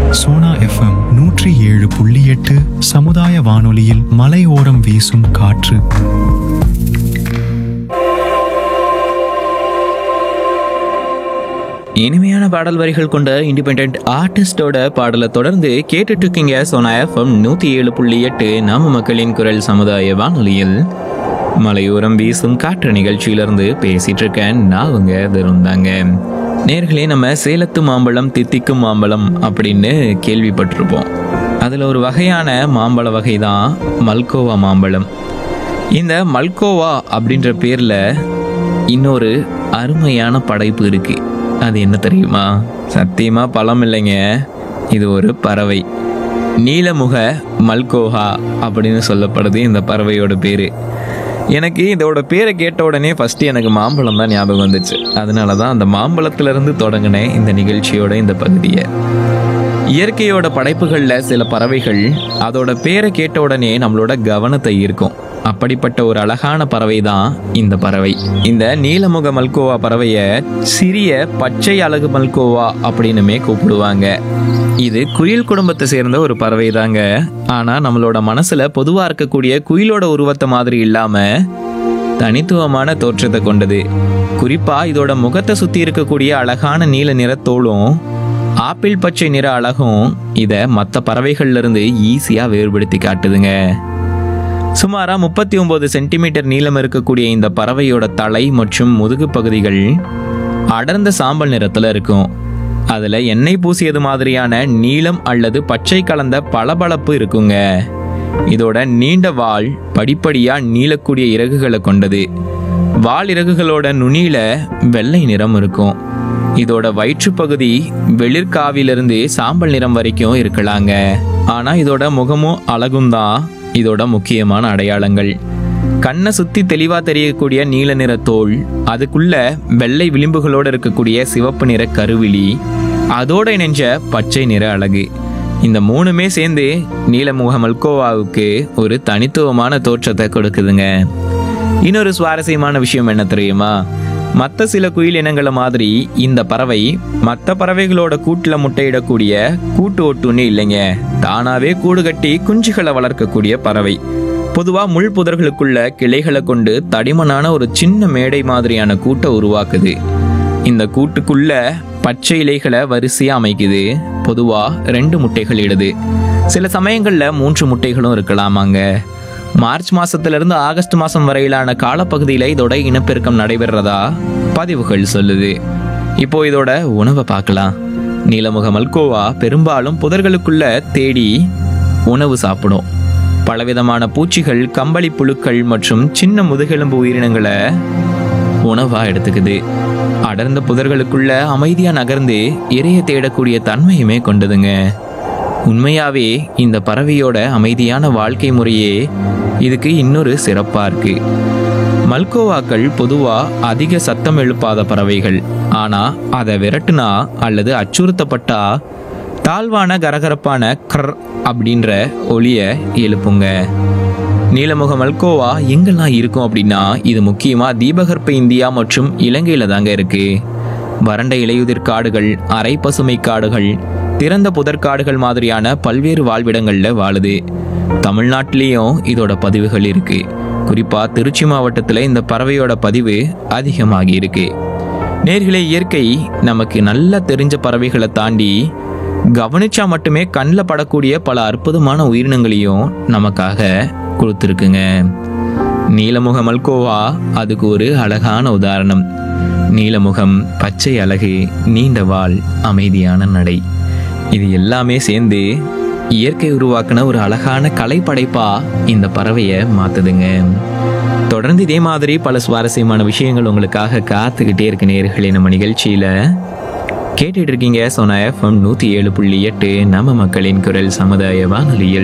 Sona FM நூற்றி ஏழு புள்ளி எட்டு சமுதாய வானொலியில் மலையோரம் வீசும் காற்று இனிமையான பாடல் வரிகள் கொண்ட இண்டிபெண்ட் ஆர்டிஸ்டோட பாடலை தொடர்ந்து கேட்டுட்டு இருக்கீங்க சோனா எஃப்எம் நூத்தி ஏழு புள்ளி எட்டு நாம மக்களின் குரல் சமுதாய வானொலியில் மலையோரம் வீசும் காற்று நிகழ்ச்சியிலிருந்து பேசிட்டு இருக்கேன் நான் உங்க இருந்தாங்க நேர்களே நம்ம சேலத்து மாம்பழம் தித்திக்கும் மாம்பழம் அப்படின்னு கேள்விப்பட்டிருப்போம் அதுல ஒரு வகையான மாம்பழ வகை தான் மல்கோவா மாம்பழம் இந்த மல்கோவா அப்படின்ற பேர்ல இன்னொரு அருமையான படைப்பு இருக்கு அது என்ன தெரியுமா சத்தியமா பழம் இல்லைங்க இது ஒரு பறவை நீலமுக மல்கோஹா அப்படின்னு சொல்லப்படுது இந்த பறவையோட பேரு எனக்கு இதோட பேரை கேட்ட உடனே ஃபர்ஸ்ட் எனக்கு மாம்பழம் தான் ஞாபகம் வந்துச்சு அதனால தான் அந்த மாம்பழத்துல இருந்து தொடங்கினேன் இந்த நிகழ்ச்சியோட இந்த பகுதியை இயற்கையோட படைப்புகள்ல சில பறவைகள் அதோட பேரை கேட்ட உடனே நம்மளோட கவனத்தை ஈர்க்கும் அப்படிப்பட்ட ஒரு அழகான பறவை தான் இந்த பறவை இந்த நீலமுக மல்கோவா பறவைய சிறிய பச்சை அழகு மல்கோவா அப்படின்னுமே கூப்பிடுவாங்க இது குயில் குடும்பத்தை சேர்ந்த ஒரு பறவை தாங்க ஆனா நம்மளோட மனசுல பொதுவா இருக்கக்கூடிய குயிலோட உருவத்தை மாதிரி இல்லாம தனித்துவமான தோற்றத்தை கொண்டது குறிப்பா இதோட முகத்தை சுத்தி இருக்கக்கூடிய அழகான நீல நிற தோலும் ஆப்பிள் பச்சை நிற அழகும் இதை மற்ற பறவைகள்ல இருந்து ஈஸியா வேறுபடுத்தி காட்டுதுங்க சுமாரா முப்பத்தி ஒன்பது சென்டிமீட்டர் நீளம் இருக்கக்கூடிய இந்த பறவையோட தலை மற்றும் முதுகு பகுதிகள் அடர்ந்த சாம்பல் நிறத்துல இருக்கும் அதுல எண்ணெய் பூசியது மாதிரியான நீலம் அல்லது பச்சை கலந்த பளபளப்பு இருக்குங்க இதோட நீண்ட வால் படிப்படியா நீளக்கூடிய இறகுகளை கொண்டது வால் இறகுகளோட நுனியில வெள்ளை நிறம் இருக்கும் இதோட வயிற்றுப்பகுதி வெளிர்காவிலிருந்து சாம்பல் நிறம் வரைக்கும் இருக்கலாங்க ஆனா இதோட முகமும் அழகும் தான் இதோட முக்கியமான அடையாளங்கள் கண்ணை சுத்தி தெளிவா தெரியக்கூடிய நீல நிற தோல் அதுக்குள்ள வெள்ளை விளிம்புகளோட இருக்கக்கூடிய சிவப்பு நிற கருவிழி அதோட இணைஞ்ச பச்சை நிற அழகு இந்த மூணுமே சேர்ந்து நீலமுக மல்கோவாவுக்கு ஒரு தனித்துவமான தோற்றத்தை கொடுக்குதுங்க இன்னொரு சுவாரஸ்யமான விஷயம் என்ன தெரியுமா மற்ற சில குயில் இனங்களை மாதிரி இந்த பறவை மற்ற பறவைகளோட கூட்டுல முட்டையிடக்கூடிய கூட்டு ஒட்டுண்ணி இல்லைங்க தானாவே கூடு கட்டி குஞ்சுகளை வளர்க்கக்கூடிய பறவை பொதுவா முள் புதர்களுக்குள்ள கிளைகளை கொண்டு தடிமனான ஒரு சின்ன மேடை மாதிரியான கூட்டை உருவாக்குது இந்த கூட்டுக்குள்ள பச்சை இலைகளை வரிசையா அமைக்குது பொதுவா ரெண்டு முட்டைகள் இடுது சில சமயங்கள்ல மூன்று முட்டைகளும் இருக்கலாமாங்க மார்ச் மாசத்துல இருந்து ஆகஸ்ட் மாசம் வரையிலான காலப்பகுதியில இதோட இனப்பெருக்கம் நடைபெறதா பதிவுகள் சொல்லுது இப்போ இதோட உணவை பார்க்கலாம் நீலமுக மல்கோவா பெரும்பாலும் புதர்களுக்குள்ள தேடி உணவு சாப்பிடும் பலவிதமான பூச்சிகள் கம்பளி புழுக்கள் மற்றும் சின்ன முதுகெலும்பு உயிரினங்களை உணவா எடுத்துக்குது அடர்ந்த புதர்களுக்குள்ள அமைதியா நகர்ந்து இரையை தேடக்கூடிய தன்மையுமே கொண்டதுங்க உண்மையாவே இந்த பறவையோட அமைதியான வாழ்க்கை முறையே இதுக்கு இன்னொரு சிறப்பா இருக்கு மல்கோவாக்கள் பொதுவா அதிக சத்தம் எழுப்பாத பறவைகள் ஆனா அதை விரட்டுனா அல்லது அச்சுறுத்தப்பட்டா தாழ்வான கரகரப்பான கர் அப்படின்ற ஒலிய எழுப்புங்க நீலமுக மல்கோவா எங்கெல்லாம் இருக்கும் அப்படின்னா இது முக்கியமா தீபகற்ப இந்தியா மற்றும் இலங்கையில தாங்க இருக்கு வறண்ட இலையுதிர் காடுகள் அரை பசுமை காடுகள் திறந்த புதற்காடுகள் மாதிரியான பல்வேறு வாழ்விடங்கள்ல வாழுது தமிழ்நாட்டிலையும் இதோட பதிவுகள் இருக்கு குறிப்பா திருச்சி மாவட்டத்துல இந்த பறவையோட பதிவு அதிகமாகி இருக்கு நேர்களே இயற்கை நமக்கு நல்லா தெரிஞ்ச பறவைகளை தாண்டி கவனிச்சா மட்டுமே கண்ணில் படக்கூடிய பல அற்புதமான உயிரினங்களையும் நமக்காக கொடுத்துருக்குங்க நீலமுக மல்கோவா அதுக்கு ஒரு அழகான உதாரணம் நீலமுகம் பச்சை அழகு நீண்ட வால் அமைதியான நடை இது எல்லாமே சேர்ந்து இயற்கை உருவாக்கின ஒரு அழகான கலைப்படைப்பா இந்த பறவையை மாத்துதுங்க தொடர்ந்து இதே மாதிரி பல சுவாரஸ்யமான விஷயங்கள் உங்களுக்காக காத்துக்கிட்டே இருக்கு நேர்களே நம்ம நிகழ்ச்சியில கேட்டுட்டு இருக்கீங்க சோனா எஃப்எம் நூத்தி ஏழு புள்ளி எட்டு நம்ம மக்களின் குரல் சமுதாய வானொலியில்